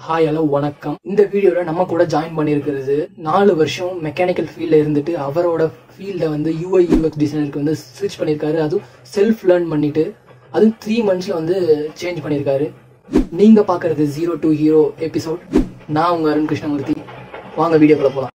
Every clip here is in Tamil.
ஹாய் ஹலோ வணக்கம் இந்த வீடியோல நம்ம கூட ஜாயின் பண்ணியிருக்கிறது நாலு வருஷம் மெக்கானிக்கல் ஃபீல்ட்ல இருந்துட்டு அவரோட ஃபீல்ட வந்து யூஐ யூஎக்ஸ் டிசைனருக்கு வந்து ஸ்விட்ச் பண்ணியிருக்காரு அதுவும் செல்ஃப் லேர்ன் பண்ணிட்டு அதுவும் த்ரீ மந்த்ஸ்ல வந்து சேஞ்ச் பண்ணியிருக்காரு நீங்க பாக்குறது ஜீரோ டு ஹீரோ எபிசோட் நான் உங்க அருண் கிருஷ்ணமூர்த்தி வாங்க வீடியோக்குள்ள போலாம்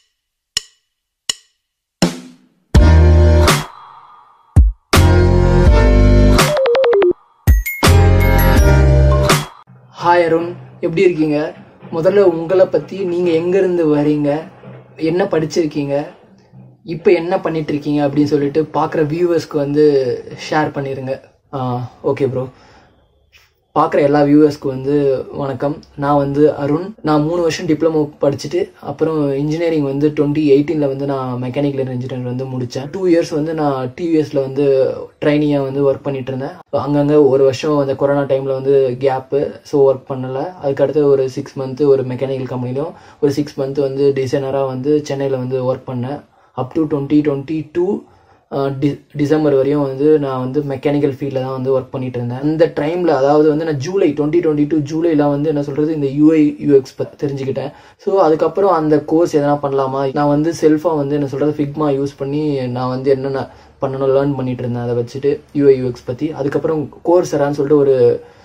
ஹாய் அருண் எப்படி இருக்கீங்க முதல்ல உங்களை பத்தி நீங்க எங்க இருந்து வரீங்க என்ன படிச்சிருக்கீங்க இப்போ என்ன பண்ணிட்டு இருக்கீங்க அப்படின்னு சொல்லிட்டு பார்க்குற வியூவர்ஸ்க்கு வந்து ஷேர் பண்ணிருங்க ஓகே ப்ரோ பார்க்குற எல்லா வியூவர்ஸ்க்கு வந்து வணக்கம் நான் வந்து அருண் நான் மூணு வருஷம் டிப்ளமோ படிச்சுட்டு அப்புறம் இன்ஜினியரிங் வந்து டுவெண்ட்டி எயிட்டீனில் வந்து நான் மெக்கானிக்கல் இன்ஜினியர் வந்து முடித்தேன் டூ இயர்ஸ் வந்து நான் டிவிஎஸில் வந்து ட்ரைனிங்காக வந்து ஒர்க் பண்ணிட்டு இருந்தேன் அங்கங்கே ஒரு வருஷம் அந்த கொரோனா டைமில் வந்து கேப்பு ஸோ ஒர்க் பண்ணலை அதுக்கடுத்து ஒரு சிக்ஸ் மந்த்து ஒரு மெக்கானிக்கல் கம்பெனிலும் ஒரு சிக்ஸ் மந்த் வந்து டிசைனராக வந்து சென்னையில் வந்து ஒர்க் பண்ணேன் up to twenty twenty two டி டிசம்பர் வரையும் வந்து நான் வந்து மெக்கானிக்கல் ஃபீல்டில் தான் வந்து ஒர்க் பண்ணிட்டு இருந்தேன் அந்த டைமில் அதாவது வந்து நான் ஜூலை டுவெண்ட்டி டுவெண்ட்டி டூ ஜூலைல வந்து என்ன சொல்கிறது இந்த யூஐ யூஎக்ஸ் பற்றி தெரிஞ்சுக்கிட்டேன் ஸோ அதுக்கப்புறம் அந்த கோர்ஸ் எதனா பண்ணலாமா நான் வந்து செல்ஃபாக வந்து என்ன சொல்கிறது ஃபிக்மா யூஸ் பண்ணி நான் வந்து என்னென்ன பண்ணணும் லேர்ன் பண்ணிட்டு இருந்தேன் அதை வச்சுட்டு யூஐ யூஎக்ஸ் பற்றி அதுக்கப்புறம் கோர்ஸ் எறான்னு சொல்லிட்டு ஒரு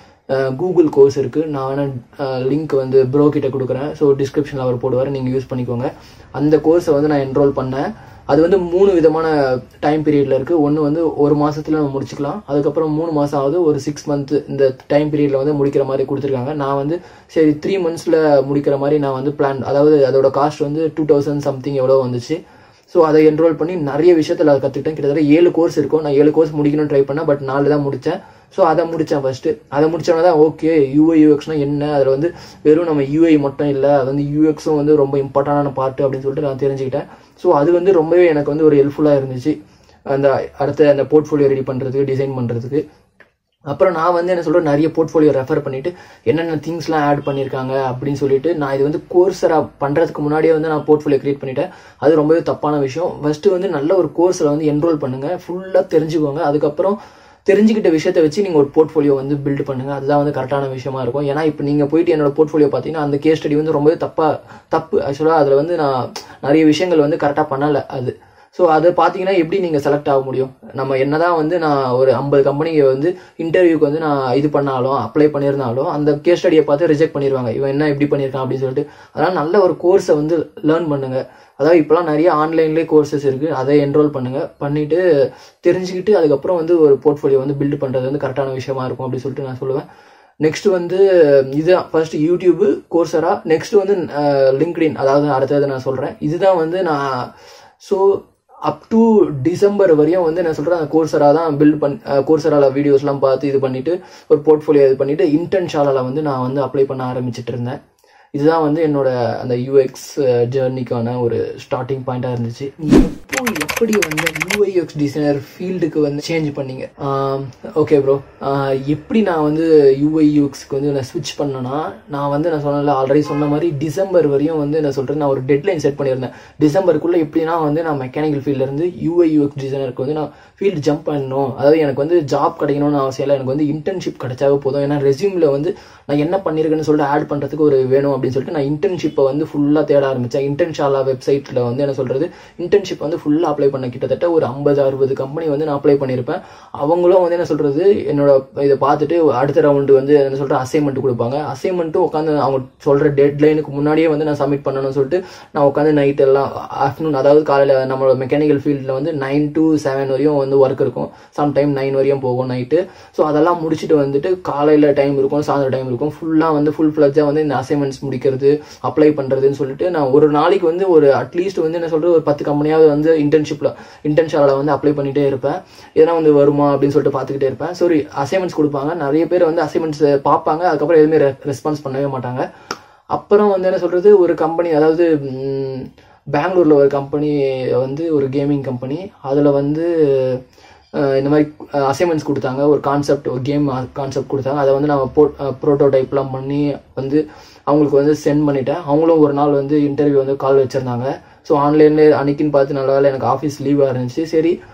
கூகுள் கோர்ஸ் இருக்குது நான் வேணால் லிங்க் வந்து ப்ரோ கிட்ட கொடுக்குறேன் ஸோ டிஸ்கிரிப்ஷனில் அவர் போடுவார் நீங்கள் யூஸ் பண்ணிக்கோங்க அந்த கோர்ஸை வந்து நான் என்ரோல் பண்ணேன் அது வந்து மூணு விதமான டைம் பீரியட்ல இருக்கு ஒன்று வந்து ஒரு மாசத்துல நம்ம முடிச்சுக்கலாம் அதுக்கப்புறம் மூணு மாசம் ஆகுது ஒரு சிக்ஸ் மந்த் இந்த டைம் பீரியட்ல வந்து முடிக்கிற மாதிரி கொடுத்துருக்காங்க நான் வந்து சரி த்ரீ மந்த்ஸ்ல முடிக்கிற மாதிரி நான் வந்து பிளான் அதாவது அதோட காஸ்ட் வந்து டூ தௌசண்ட் சம்திங் எவ்வளோ வந்துச்சு ஸோ அதை என்ரோல் பண்ணி நிறைய விஷயத்தில் அதை கற்றுக்கிட்டேன் கிட்டத்தட்ட ஏழு கோர்ஸ் இருக்கும் நான் ஏழு கோர்ஸ் முடிக்கணும்னு ட்ரை பண்ணேன் பட் நாலு தான் முடித்தேன் ஸோ அதை முடித்தேன் ஃபர்ஸ்ட் அதை முடிச்சோன்னா தான் ஓகே யூஐ யூஎக்ஸ்னா என்ன அதில் வந்து வெறும் நம்ம யூஐ மட்டும் இல்லை அது வந்து யூஎக்ஸும் வந்து ரொம்ப இம்பார்ட்டண்டான பார்ட் அப்படின்னு சொல்லிட்டு நான் தெரிஞ்சுக்கிட்டேன் ஸோ அது வந்து ரொம்பவே எனக்கு வந்து ஒரு ஹெல்ப்ஃபுல்லாக இருந்துச்சு அந்த அடுத்த அந்த போர்ட்ஃபோலியோ ரெடி பண்ணுறதுக்கு டிசைன் பண்ணுறதுக்கு அப்புறம் நான் வந்து என்ன சொல்கிறேன் நிறைய போர்ட்ஃபோலியோ ரெஃபர் பண்ணிட்டு என்னென்ன திங்ஸ்லாம் ஆட் பண்ணியிருக்காங்க அப்படின்னு சொல்லிட்டு நான் இது வந்து கோர்ஸரா பண்ணுறதுக்கு முன்னாடியே வந்து நான் போர்ட்ஃபோலியோ கிரியேட் பண்ணிட்டேன் அது ரொம்பவே தப்பான விஷயம் ஃபர்ஸ்ட் வந்து நல்ல ஒரு கோர்ஸில் வந்து என்ரோல் பண்ணுங்க ஃபுல்லாக தெரிஞ்சுக்கோங்க அதுக்கப்புறம் தெரிஞ்சுக்கிட்ட விஷயத்த வச்சு நீங்கள் ஒரு போர்ட்ஃபோலியோ வந்து பில்ட் பண்ணுங்க அதுதான் வந்து கரெக்டான விஷயமா இருக்கும் ஏன்னா இப்போ நீங்கள் போயிட்டு என்னோட போர்ட்ஃபோலியோ பார்த்தீங்கன்னா அந்த கேஸ் ஸ்டடி வந்து ரொம்பவே தப்பா தப்பு ஆக்சுவலாக அதில் வந்து நான் நிறைய விஷயங்கள் வந்து கரெக்டாக பண்ணலை அது ஸோ அதை பார்த்தீங்கன்னா எப்படி நீங்கள் செலக்ட் ஆக முடியும் நம்ம என்னதான் வந்து நான் ஒரு ஐம்பது கம்பெனிக்கு வந்து இன்டர்வியூக்கு வந்து நான் இது பண்ணாலும் அப்ளை பண்ணியிருந்தாலும் அந்த கேஸ் ஸ்டடியை பார்த்து ரிஜெக்ட் பண்ணிடுவாங்க இவன் என்ன இப்படி பண்ணியிருக்கான் அப்படின்னு சொல்லிட்டு அதனால் நல்ல ஒரு கோர்ஸை வந்து லேர்ன் பண்ணுங்க அதாவது இப்போலாம் நிறைய ஆன்லைன்லேயே கோர்சஸ் இருக்குது அதை என்ரோல் பண்ணுங்க பண்ணிட்டு தெரிஞ்சுக்கிட்டு அதுக்கப்புறம் வந்து ஒரு போர்ட்ஃபோலியோ வந்து பில்ட் பண்ணுறது வந்து கரெக்டான விஷயமா இருக்கும் அப்படின்னு சொல்லிட்டு நான் சொல்லுவேன் நெக்ஸ்ட் வந்து இதுதான் ஃபர்ஸ்ட் யூடியூப் கோர்ஸரா நெக்ஸ்ட் வந்து லிங்க்டின் அதாவது அடுத்தது நான் சொல்கிறேன் இதுதான் வந்து நான் ஸோ அப் டு டிசம்பர் வரையும் வந்து நான் சொல்கிறேன் அந்த கோர்ஸரா தான் பில்ட் பண் கோர்ஸரால வீடியோஸ்லாம் பார்த்து இது பண்ணிட்டு ஒரு போர்ட்ஃபோலியோ இது பண்ணிட்டு இன்டர்ன்ஷாலால வந்து நான் வந்து அப்ளை பண்ண ஆரம்பிச்சிட்டு இருந்தேன் இதுதான் வந்து என்னோட அந்த யூஎக்ஸ் ஜேர்னிக்கான ஒரு ஸ்டார்டிங் பாயிண்டாக இருந்துச்சு எப்போ எப்படி வந்து யூஐஎக்ஸ் டிசைனர் ஃபீல்டுக்கு வந்து சேஞ்ச் பண்ணீங்க ஓகே ப்ரோ எப்படி நான் வந்து யூஐ யூஎக்ஸ்க்கு வந்து நான் ஸ்விட்ச் பண்ணேன்னா நான் வந்து நான் சொன்னல ஆல்ரெடி சொன்ன மாதிரி டிசம்பர் வரையும் வந்து நான் சொல்கிறேன் நான் ஒரு டெட்லைன் செட் பண்ணியிருந்தேன் டிசம்பருக்குள்ளே எப்படின்னா வந்து நான் மெக்கானிக்கல் ஃபீல்ட்லேருந்து யூஐ யூஎக்ஸ் டிசைனருக்கு வந்து நான் ஃபீல்டு ஜம்ப் பண்ணணும் அதாவது எனக்கு வந்து ஜாப் கிடைக்கணும்னு அவசியம் இல்லை எனக்கு வந்து இன்டர்ன்ஷிப் கிடைச்சாவே போதும் ஏன்னா ரெசியூமில் வந்து நான் என்ன பண்ணியிருக்கேன்னு சொல்லிட்டு ஆட் பண்ணுறதுக்கு ஒரு வேணும் அப்படின்னு சொல்லிட்டு நான் இன்டர்ன்ஷிப்பை வந்து ஃபுல்லாக தேட ஆரம்பித்தேன் இன்டர்ன்ஷாலா வெப்சைட்டில் வந்து என்ன சொல்கிறது இன்டர்ன்ஷிப் வந்து ஃபுல்லாக அப்ளை பண்ண கிட்டத்தட்ட ஒரு ஐம்பது அறுபது கம்பெனி வந்து நான் அப்ளை பண்ணியிருப்பேன் அவங்களும் வந்து என்ன சொல்கிறது என்னோட இதை பார்த்துட்டு அடுத்த ரவுண்டு வந்து என்ன சொல்கிற அசைன்மெண்ட் கொடுப்பாங்க அசைன்மெண்ட்டும் உட்காந்து அவங்க சொல்கிற டெட் லைனுக்கு முன்னாடியே வந்து நான் சப்மிட் பண்ணணும்னு சொல்லிட்டு நான் உட்காந்து நைட் எல்லாம் ஆஃப்டர்நூன் அதாவது காலையில் நம்மளோட மெக்கானிக்கல் ஃபீல்டில் வந்து நைன் டு செவன் வரையும் வந்து ஒர்க் இருக்கும் சம்டைம் நைன் வரையும் போகும் நைட்டு ஸோ அதெல்லாம் முடிச்சுட்டு வந்துட்டு காலையில் டைம் இருக்கும் சாயந்தரம் டைம் இருக்கும் ஃபுல்லாக வந்து ஃபுல் ஃப்ளஜாக வந்து இந்த அசைன்மெண்ட்ஸ் முடிக்கிறது அப்ளை பண்ணுறதுன்னு சொல்லிட்டு நான் ஒரு நாளைக்கு வந்து ஒரு அட்லீஸ்ட் வந்து என்ன சொல்கிறது ஒரு பத்து கம்பெனியாவது வந்து இன்டர்ன்ஷிப்பில் இன்டர்ன்ஷாலில் வந்து அப்ளை பண்ணிகிட்டே இருப்பேன் எதனா வந்து வருமா அப்படின்னு சொல்லிட்டு பார்த்துக்கிட்டே இருப்பேன் சரி அசைன்மெண்ட்ஸ் கொடுப்பாங்க நிறைய பேர் வந்து அசைன்மெண்ட்ஸ் பார்ப்பாங்க அதுக்கப்புறம் எதுவுமே ரெஸ்பான்ஸ் பண்ணவே மாட்டாங்க அப்புறம் வந்து என்ன சொல்கிறது ஒரு கம்பெனி அதாவது பெங்களூரில் ஒரு கம்பெனி வந்து ஒரு கேமிங் கம்பெனி அதில் வந்து இந்த மாதிரி அசைன்மெண்ட்ஸ் கொடுத்தாங்க ஒரு கான்செப்ட் ஒரு கேம் கான்செப்ட் கொடுத்தாங்க அதை வந்து நான் போ ப்ரோட்டோடைப்லாம் பண்ணி வந்து அவங்களுக்கு வந்து சென்ட் பண்ணிட்டேன் அவங்களும் ஒரு நாள் வந்து இன்டர்வியூ வந்து கால் வச்சுருந்தாங்க ஸோ ஆன்லைன்லேயே அன்னைக்குன்னு பார்த்து நல்ல வேலை எனக்கு ஆஃபீஸ் லீவாக இருந்துச்சு சரி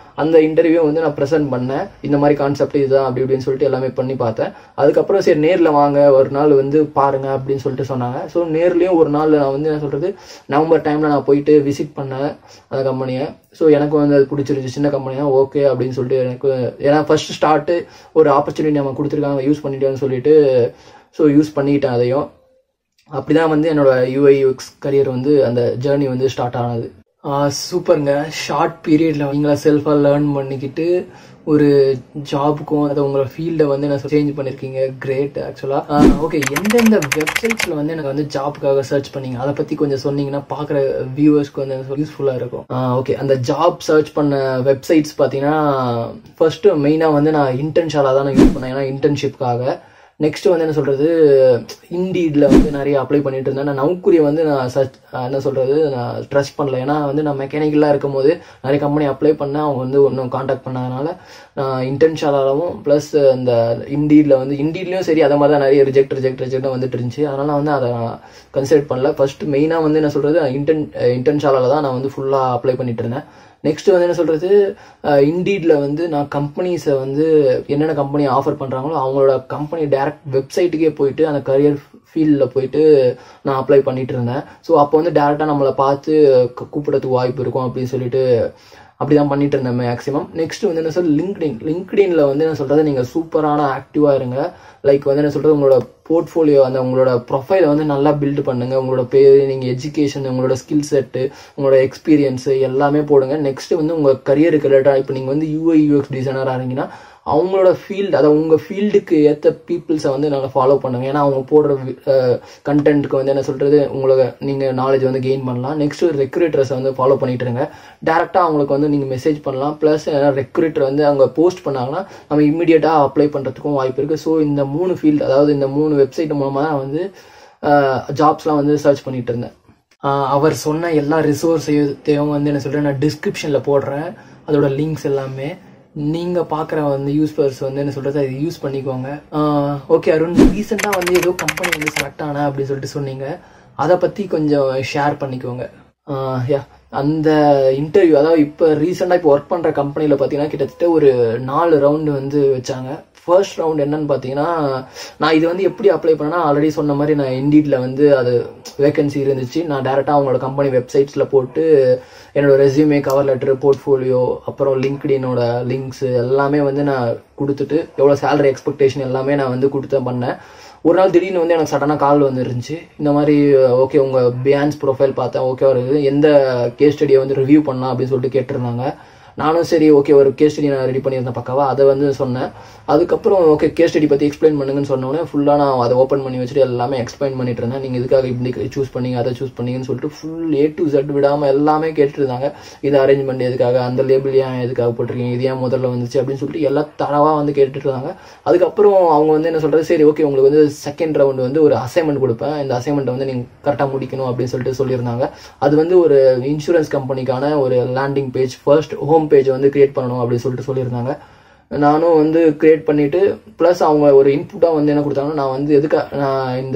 அந்த இன்டர்வியூ வந்து நான் ப்ரெசென்ட் பண்ணேன் இந்த மாதிரி கான்செப்ட் இதுதான் அப்படி இப்படின்னு சொல்லிட்டு எல்லாமே பண்ணி பார்த்தேன் அதுக்கப்புறம் சரி நேரில் வாங்க ஒரு நாள் வந்து பாருங்க அப்படின்னு சொல்லிட்டு சொன்னாங்க ஸோ நேர்லேயும் ஒரு நாள் நான் வந்து என்ன சொல்றது நவம்பர் டைம்ல நான் போயிட்டு விசிட் பண்ணேன் அந்த கம்பெனியை ஸோ எனக்கு வந்து அது பிடிச்சிருச்சு சின்ன கம்பெனியா ஓகே அப்படின்னு சொல்லிட்டு எனக்கு ஏன்னா ஃபர்ஸ்ட் ஸ்டார்ட் ஒரு ஆப்பர்ச்சுனிட்டி நம்ம கொடுத்துருக்காங்க யூஸ் பண்ணிட்டேன்னு சொல்லிட்டு ஸோ யூஸ் பண்ணிக்கிட்டேன் அதையும் அப்படிதான் வந்து என்னோட யூஐ யூஎக்ஸ் கரியர் வந்து அந்த ஜேர்னி வந்து ஸ்டார்ட் ஆனது சூப்பருங்க ஷார்ட் பீரியட்ல நீங்களா செல்ஃபா லேர்ன் பண்ணிக்கிட்டு ஒரு ஜாபுக்கும் அதை உங்களோட ஃபீல்டை வந்து என்ன சேஞ்ச் பண்ணிருக்கீங்க கிரேட் ஆக்சுவலா ஓகே எந்தெந்த வெப்சைட்ஸ்ல வந்து எனக்கு வந்து ஜாப்க்காக சர்ச் பண்ணீங்க அதை பத்தி கொஞ்சம் சொன்னீங்கன்னா பாக்குற வியூவர்ஸ்க்கு வந்து யூஸ்ஃபுல்லா இருக்கும் ஓகே அந்த ஜாப் சர்ச் பண்ண வெப்சைட்ஸ் பாத்தீங்கன்னா ஃபர்ஸ்ட் மெயினா வந்து நான் இன்டர்ன்ஷாலா தான் யூஸ் பண்ணேன் ஏன்னா இன்டர்ன்ஷிப்காக நெக்ஸ்ட் வந்து என்ன சொல்றது இண்டீட்ல வந்து நிறைய அப்ளை பண்ணிட்டு இருந்தேன் நான் நவுக்குரிய வந்து நான் சர்ச் என்ன சொல்றது நான் ட்ரஸ்ட் பண்ணல ஏன்னா வந்து நான் மெக்கானிக்கலாக இருக்கும் போது நிறைய கம்பெனி அப்ளை பண்ணேன் அவங்க வந்து ஒன்றும் காண்டாக்ட் பண்ணாதனால நான் இன்டர்ன்ஷாலாவும் ப்ளஸ் இந்த இண்டீட்ல வந்து இண்டீட்லயும் சரி அதை மாதிரி தான் நிறைய ரிஜெக்ட் ரிஜெக்ட் ரிஜெக்ட் வந்துட்டு இருந்துச்சு அதனால வந்து அதை நான் கன்சிடர் பண்ணல ஃபர்ஸ்ட் மெயினாக வந்து என்ன சொல்றது இன்டர்ன் இன்டர்ன்ஷாலால தான் நான் வந்து ஃபுல்லாக அப்ளை பண்ணிட்டு இருந்தேன் நெக்ஸ்ட் வந்து என்ன சொல்றது இண்டீட்ல வந்து நான் கம்பெனிஸை வந்து என்னென்ன கம்பெனி ஆஃபர் பண்றாங்களோ அவங்களோட கம்பெனி டைரக்ட் வெப்சைட்டுக்கே போயிட்டு அந்த கரியர் ஃபீல்டில் போயிட்டு நான் அப்ளை பண்ணிட்டு இருந்தேன் ஸோ அப்போ வந்து டேரெக்டாக நம்மளை பார்த்து கூப்பிடறதுக்கு வாய்ப்பு இருக்கும் அப்படின்னு சொல்லிட்டு அப்படிதான் பண்ணிட்டு இருந்தேன் மேக்ஸிமம் நெக்ஸ்ட் வந்து என்ன சொல் லிங்க்டின் லிங்க்டின்ல வந்து என்ன சொல்றது நீங்க சூப்பரான ஆக்டிவா இருங்க லைக் வந்து என்ன சொல்றது உங்களோட போர்ட்ஃபோலியோ அந்த உங்களோட ப்ரொஃபைலை வந்து நல்லா பில்ட் பண்ணுங்க உங்களோட பேர் நீங்க எஜுகேஷன் உங்களோட ஸ்கில் செட்டு உங்களோட எக்ஸ்பீரியன்ஸ் எல்லாமே போடுங்க நெக்ஸ்ட் வந்து உங்க கரியருக்கு ரிலேட்டட் இப்போ நீங்க வந்து யூஐ யூஎக்ஸ் டிசைனரா இருந்தீங்கன்னா அவங்களோட ஃபீல்டு அதை உங்க ஃபீல்டுக்கு ஏற்ற பீப்புள்ஸை வந்து நல்லா ஃபாலோ பண்ணுங்க ஏன்னா அவங்க போடுற கண்டென்ட்க்கு வந்து என்ன சொல்றது உங்களுக்கு நீங்க நாலேஜ் வந்து கெயின் பண்ணலாம் நெக்ஸ்ட் ரெக்ரூட்டர்ஸை வந்து ஃபாலோ பண்ணிட்டு இருங்க டேரக்டா அவங்களுக்கு வந்து நீங்க மெசேஜ் பண்ணலாம் ப்ளஸ் ரெக்ரூட்டர் வந்து அவங்க போஸ்ட் பண்ணாங்கன்னா நம்ம இம்மிடியட்டா அப்ளை பண்றதுக்கும் வாய்ப்பு இருக்கு ஸோ இந்த மூணு ஃபீல்டு அதாவது இந்த மூணு வெப்சைட் மூலமா நான் வந்து ஜாப்ஸ்லாம் வந்து சர்ச் பண்ணிட்டு இருந்தேன் அவர் சொன்ன எல்லா ரிசோர்ஸையும் வந்து என்ன சொல்றேன் நான் டிஸ்கிரிப்ஷன்ல போடுறேன் அதோட லிங்க்ஸ் எல்லாமே நீங்க பாக்குற வந்து யூஸ்பர்ஸ் வந்து என்ன சொல்றது அதை யூஸ் பண்ணிக்கோங்க ஓகே அருண் ரீசெண்டா வந்து ஏதோ கம்பெனி வந்து செலக்ட் ஆன அப்படின்னு சொல்லிட்டு சொன்னீங்க அதை பத்தி கொஞ்சம் ஷேர் பண்ணிக்கோங்க யா அந்த இன்டர்வியூ அதாவது இப்போ ரீசெண்டாக இப்போ ஒர்க் பண்ணுற கம்பெனியில் பார்த்தீங்கன்னா கிட்டத்தட்ட ஒரு நாலு ரவுண்டு வந்து வச்சாங்க ஃபர்ஸ்ட் ரவுண்ட் என்னன்னு பார்த்தீங்கன்னா நான் இது வந்து எப்படி அப்ளை பண்ணேன்னா ஆல்ரெடி சொன்ன மாதிரி நான் இண்டீட்ல வந்து அது வேகன்சி இருந்துச்சு நான் டேரெக்டாக அவங்களோட கம்பெனி வெப்சைட்ஸில் போட்டு என்னோட ரெஸ்யூமே கவர் லெட்டர் போர்ட்ஃபோலியோ அப்புறம் லிங்க்டினோட லிங்க்ஸ் எல்லாமே வந்து நான் கொடுத்துட்டு எவ்வளோ சேலரி எக்ஸ்பெக்டேஷன் எல்லாமே நான் வந்து கொடுத்து பண்ணேன் ஒரு நாள் திடீர்னு வந்து எனக்கு சடனாக கால் வந்துருந்துச்சு இந்த மாதிரி ஓகே உங்கள் பியான்ஸ் ப்ரொஃபைல் பார்த்தேன் ஓகே இருக்குது எந்த கேஸ் ஸ்டடியை வந்து ரிவ்யூ பண்ணலாம் அப்படின்னு சொல்லிட்டு கேட்டிருந்தாங்க நானும் சரி ஓகே ஒரு கேஸ் ஸ்டடி நான் ரெடி பண்ணியிருந்தேன் பக்காவா அதை வந்து சொன்னேன் அதுக்கப்புறம் ஓகே கேஸ் ஸ்டடி பற்றி எக்ஸ்பிளைன் பண்ணுங்கன்னு சொன்னோடனே ஃபுல்லாக நான் அதை ஓப்பன் பண்ணி வச்சுட்டு எல்லாமே எக்ஸ்பிளைன் பண்ணிட்டு இருந்தேன் நீங்கள் இதுக்காக இப்படி சூஸ் பண்ணீங்க அதை சூஸ் பண்ணீங்கன்னு சொல்லிட்டு ஃபுல் ஏ டு ஜெட் விடாமல் எல்லாமே கேட்டுட்டு இருந்தாங்க இது அரேஞ்ச்மெண்ட் எதுக்காக அந்த லேபிள் ஏன் எதுக்காக போட்டிருக்கீங்க இது ஏன் முதல்ல வந்துச்சு அப்படின்னு சொல்லிட்டு எல்லா தரவாக வந்து கேட்டுட்டு இருந்தாங்க அதுக்கப்புறம் அவங்க வந்து என்ன சொல்றது சரி ஓகே உங்களுக்கு வந்து செகண்ட் ரவுண்ட் வந்து ஒரு அசைன்மெண்ட் கொடுப்பேன் இந்த அசைன்மெண்ட் வந்து நீங்கள் கரெக்டாக முடிக்கணும் அப்படின்னு சொல்லிட்டு சொல்லியிருந்தாங்க அது வந்து ஒரு இன்சூரன்ஸ் கம்பெனிக்கான ஒரு landing page first home page வந்து கிரியேட் பண்ணணும் அப்படின்னு சொல்லிட்டு சொல்லியிருந்தாங்க நானும் வந்து கிரியேட் பண்ணிட்டு ப்ளஸ் அவங்க ஒரு இன்புட்டாக வந்து என்ன கொடுத்தாங்கன்னா நான் வந்து எதுக்காக நான் இந்த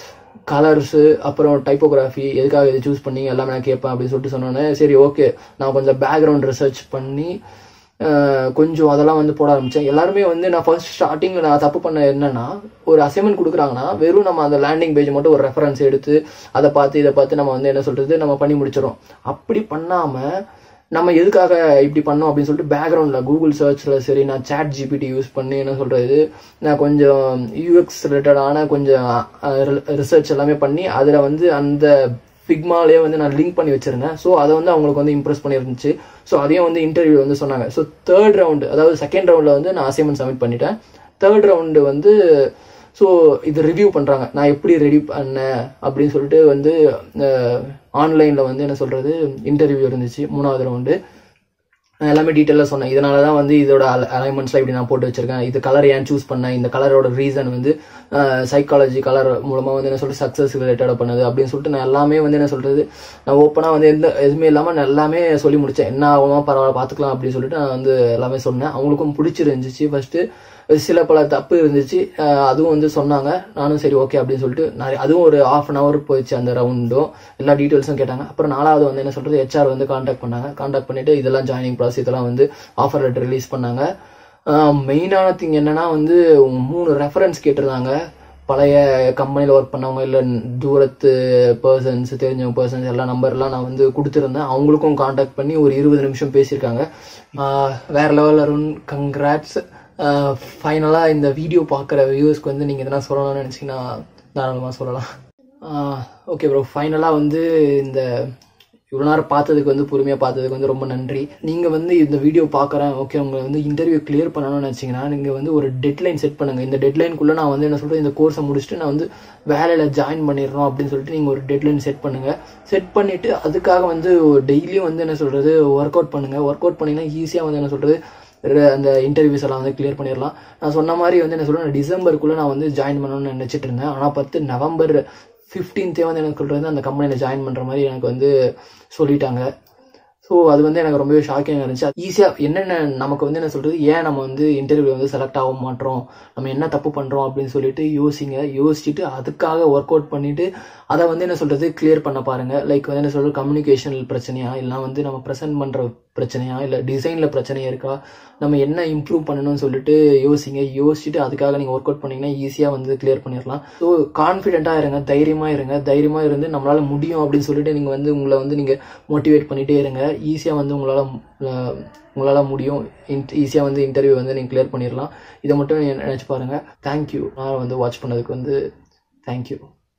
கலர்ஸு அப்புறம் டைப்போகிராஃபி எதுக்காக இது சூஸ் பண்ணி எல்லாமே நான் கேட்பேன் அப்படின்னு சொல்லிட்டு சொன்னோன்னே சரி ஓகே நான் கொஞ்சம் பேக்ரவுண்ட் ரிசர்ச் பண்ணி கொஞ்சம் அதெல்லாம் வந்து போட ஆரம்பித்தேன் எல்லாருமே வந்து நான் ஃபர்ஸ்ட் ஸ்டார்டிங்கில் நான் தப்பு பண்ண என்னன்னா ஒரு அசைன்மெண்ட் கொடுக்குறாங்கன்னா வெறும் நம்ம அந்த லேண்டிங் பேஜ் மட்டும் ஒரு ரெஃபரன்ஸ் எடுத்து அதை பார்த்து இதை பார்த்து நம்ம வந்து என்ன சொல்கிறது நம்ம பண்ணி முடிச்சிடும் அப்படி பண்ணாமல் நம்ம எதுக்காக இப்படி பண்ணோம் அப்படின்னு சொல்லிட்டு பேக்ரவுண்டில் கூகுள் சர்ச்சில் சரி நான் சேட் ஜிபிடி யூஸ் பண்ணி என்ன சொல்கிறது நான் கொஞ்சம் யூஎக்ஸ் ரிலேட்டடான கொஞ்சம் ரிசர்ச் எல்லாமே பண்ணி அதில் வந்து அந்த ஃபிக்மாலே வந்து நான் லிங்க் பண்ணி வச்சிருந்தேன் ஸோ அதை வந்து அவங்களுக்கு வந்து இம்ப்ரெஸ் பண்ணியிருந்துச்சு ஸோ அதையும் வந்து இன்டர்வியூ வந்து சொன்னாங்க ஸோ தேர்ட் ரவுண்டு அதாவது செகண்ட் ரவுண்டில் வந்து நான் அசைன்மெண்ட் சப்மிட் பண்ணிட்டேன் தேர்ட் ரவுண்டு வந்து ஸோ இது ரிவ்யூ பண்ணுறாங்க நான் எப்படி ரெடி பண்ணேன் அப்படின்னு சொல்லிட்டு வந்து ஆன்லைனில் வந்து என்ன சொல்கிறது இன்டர்வியூ இருந்துச்சு மூணாவது ரவுண்டு நான் எல்லாமே டீட்டெயிலாக சொன்னேன் இதனால தான் வந்து இதோட அலைன்மெண்ட்ஸ்லாம் இப்படி நான் போட்டு வச்சிருக்கேன் இது கலர் ஏன் சூஸ் பண்ணேன் இந்த கலரோட ரீசன் வந்து சைக்காலஜி கலர் மூலமாக வந்து என்ன சொல்றது சக்ஸஸ் ரிலேட்டடாக பண்ணது அப்படின்னு சொல்லிட்டு நான் எல்லாமே வந்து என்ன சொல்றது நான் ஓப்பனாக வந்து எந்த எதுவுமே இல்லாமல் நான் எல்லாமே சொல்லி முடிச்சேன் என்ன ஆகுமா பரவாயில்ல பார்த்துக்கலாம் அப்படின்னு சொல்லிட்டு நான் வந்து எல்லாமே சொன்னேன் அவங்களுக்கும் பிடிச்சிருந்துச்சு ஃபர்ஸ்ட் சில பல தப்பு இருந்துச்சு அஹ் அதுவும் வந்து சொன்னாங்க நானும் சரி ஓகே அப்படின்னு சொல்லிட்டு நிறைய அதுவும் ஒரு ஆஃப் அன் ஹவர் போயிடுச்சு அந்த ரவுண்டும் எல்லா டீட்டெயில்ஸும் கேட்டாங்க அப்புறம் நாலாவது வந்து என்ன சொல்றது ஹெச்ஆர் வந்து காண்டாக்ட் பண்ணாங்க காண்டாக்ட் பண்ணிட்டு இதெல்லாம் ஜாயினிங் ப்ராசஸ் இதெல்லாம் வந்து ஆஃபர் லெட்டர் ரிலீஸ் பண்ணாங்க மெயினான திங் என்னன்னா வந்து மூணு ரெஃபரன்ஸ் கேட்டிருந்தாங்க பழைய கம்பெனியில் ஒர்க் பண்ணவங்க இல்லை தூரத்து பர்சன்ஸ் தெரிஞ்சவங்க பர்சன்ஸ் எல்லா நம்பர்லாம் நான் வந்து கொடுத்துருந்தேன் அவங்களுக்கும் காண்டாக்ட் பண்ணி ஒரு இருபது நிமிஷம் பேசியிருக்காங்க ஆஹ் வேற லெவல் அருண் கங்க்ராட்ஸ் ஃபைனலாக இந்த வீடியோ பார்க்குற வியூஸ்க்கு வந்து நீங்கள் எதனா சொல்லணும்னு நினச்சிங்கன்னா தாராளமாக சொல்லலாம் ஓகே ப்ரோ ஃபைனலாக வந்து இந்த இவ்வளோ நேரம் பார்த்ததுக்கு வந்து பொறுமையாக பார்த்ததுக்கு வந்து ரொம்ப நன்றி நீங்கள் வந்து இந்த வீடியோ பார்க்குறேன் ஓகே உங்களை வந்து இன்டர்வியூ கிளியர் பண்ணணும்னு நினச்சிங்கன்னா நீங்கள் வந்து ஒரு டெட்லைன் செட் பண்ணுங்கள் இந்த டெட்லைனுக்குள்ளே நான் வந்து என்ன சொல்கிறது இந்த கோர்ஸை முடிச்சுட்டு நான் வந்து வேலையில் ஜாயின் பண்ணிடுறோம் அப்படின்னு சொல்லிட்டு நீங்கள் ஒரு டெட்லைன் செட் பண்ணுங்கள் செட் பண்ணிவிட்டு அதுக்காக வந்து டெய்லியும் வந்து என்ன சொல்கிறது ஒர்க் அவுட் பண்ணுங்கள் ஒர்க் அவுட் பண்ணிங்கன்னா ஈஸியாக வந்து என்ன சொல்கிறது அந்த இன்டர்வியூஸ் எல்லாம் வந்து கிளியர் பண்ணிடலாம் நான் சொன்ன மாதிரி வந்து என்ன சொல்கிறேன் டிசம்பருக்குள்ளே நான் வந்து ஜாயின் பண்ணணும்னு நினச்சிட்டு இருந்தேன் ஆனால் பத்து நவம்பர் ஃபிஃப்டீன்த்தே வந்து எனக்கு சொல்கிறது அந்த கம்பெனியில் ஜாயின் பண்ணுற மாதிரி எனக்கு வந்து சொல்லிட்டாங்க ஸோ அது வந்து எனக்கு ரொம்பவே ஷாக்கிங்காக இருந்துச்சு ஈஸியாக என்னென்ன நமக்கு வந்து என்ன சொல்கிறது ஏன் நம்ம வந்து இன்டர்வியூ வந்து செலக்ட் ஆக மாட்டோம் நம்ம என்ன தப்பு பண்ணுறோம் அப்படின்னு சொல்லிட்டு யோசிங்க யோசிச்சுட்டு அதுக்காக ஒர்க் அவுட் பண்ணிட்டு அதை வந்து என்ன சொல்கிறது கிளியர் பண்ண பாருங்க லைக் வந்து என்ன சொல்கிறது கம்யூனிகேஷன் பிரச்சனையா இல்லை வந்து நம்ம ப்ரெசென்ட் பண்ணுற பிரச்சனையா இல்லை டிசைனில் பிரச்சனையா இருக்கா நம்ம என்ன இம்ப்ரூவ் பண்ணணும்னு சொல்லிட்டு யோசிங்க யோசிச்சுட்டு அதுக்காக நீங்கள் ஒர்க் அவுட் பண்ணீங்கன்னா ஈஸியாக வந்து கிளியர் பண்ணிடலாம் ஸோ கான்ஃபிடென்ட்டாக இருங்க தைரியமாக இருங்க தைரியமாக இருந்து நம்மளால் முடியும் அப்படின்னு சொல்லிட்டு நீங்கள் வந்து உங்களை வந்து நீங்கள் மோட்டிவேட் பண்ணிகிட்டே இருங்க ஈஸியாக வந்து உங்களால் உங்களால் முடியும் ஈஸியாக வந்து இன்டர்வியூ வந்து நீங்கள் கிளியர் பண்ணிடலாம் இதை மட்டும் நினச்சி பாருங்கள் தேங்க்யூ நான் வந்து வாட்ச் பண்ணதுக்கு வந்து thank you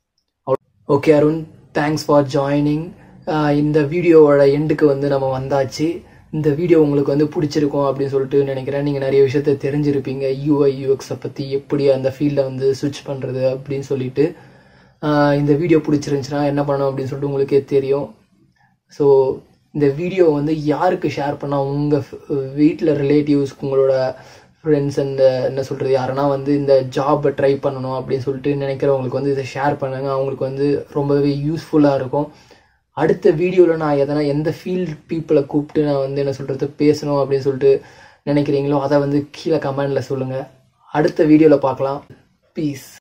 okay Arun thanks for joining இந்த வீடியோவோட எண்டுக்கு வந்து நம்ம வந்தாச்சு இந்த வீடியோ உங்களுக்கு வந்து பிடிச்சிருக்கும் அப்படின்னு சொல்லிட்டு நினைக்கிறேன் நீங்கள் நிறைய விஷயத்த தெரிஞ்சிருப்பீங்க யூஐ யூஎக்ஸை பற்றி எப்படி அந்த ஃபீல்டில் வந்து ஸ்விட்ச் பண்ணுறது அப்படின்னு சொல்லிட்டு ஆஹ் இந்த வீடியோ பிடிச்சிருந்துச்சுன்னா என்ன பண்ணணும் அப்படின்னு சொல்லிட்டு உங்களுக்கே தெரியும் ஸோ இந்த வீடியோ வந்து யாருக்கு ஷேர் பண்ணால் உங்கள் வீட்டில் ரிலேட்டிவ்ஸ்க்கு உங்களோட ஃப்ரெண்ட்ஸ் அண்ட் என்ன சொல்கிறது யாருன்னா வந்து இந்த ஜாபை ட்ரை பண்ணணும் அப்படின்னு சொல்லிட்டு நினைக்கிறவங்களுக்கு வந்து இதை ஷேர் பண்ணுங்க அவங்களுக்கு வந்து ரொம்பவே யூஸ்ஃபுல்லாக இருக்கும் அடுத்த வீடியோவில் நான் எதனா எந்த ஃபீல்ட் பீப்புளை கூப்பிட்டு நான் வந்து என்ன சொல்கிறது பேசணும் அப்படின்னு சொல்லிட்டு நினைக்கிறீங்களோ அதை வந்து கீழே கமெண்டில் சொல்லுங்கள் அடுத்த வீடியோவில் பார்க்கலாம் பீஸ்